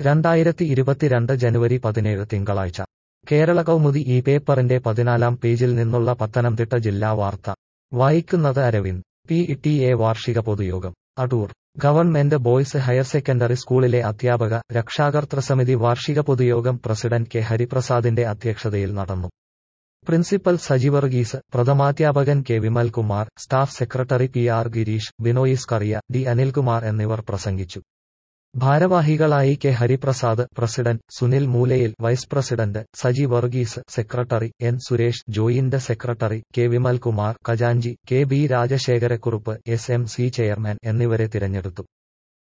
രണ്ടായിരത്തി ഇരുപത്തിരണ്ട് ജനുവരി പതിനേഴ് തിങ്കളാഴ്ച കേരള കൗമുദി ഈ പേപ്പറിന്റെ പതിനാലാം പേജിൽ നിന്നുള്ള പത്തനംതിട്ട ജില്ലാ വാർത്ത വായിക്കുന്നത് അരവിന്ദ് പി ടി എ വാർഷിക പൊതുയോഗം Adoor government boys higher secondary സ്കൂളിലെ അധ്യാപക രക്ഷാകർതൃസമിതി വാർഷിക പൊതുയോഗം പ്രസിഡന്റ് കെ ഹരിപ്രസാദിന്റെ അധ്യക്ഷതയിൽ നടന്നു പ്രിൻസിപ്പൽ സജി വർഗീസ് പ്രഥമാധ്യാപകൻ K Vimalkumar staff secretary P R Gireesh Binoys Kariya D Anilkumar എന്നിവർ പ്രസംഗിച്ചു ഭാരവാഹികളായി K Hariprasad president Sunil Moolayil vice president Saji Varghese secretary N Suresh joint secretary K Vimalkumar ഖജാഞ്ചി K B Rajasekharakurup S M C chairman എന്നിവരെ തിരഞ്ഞെടുത്തു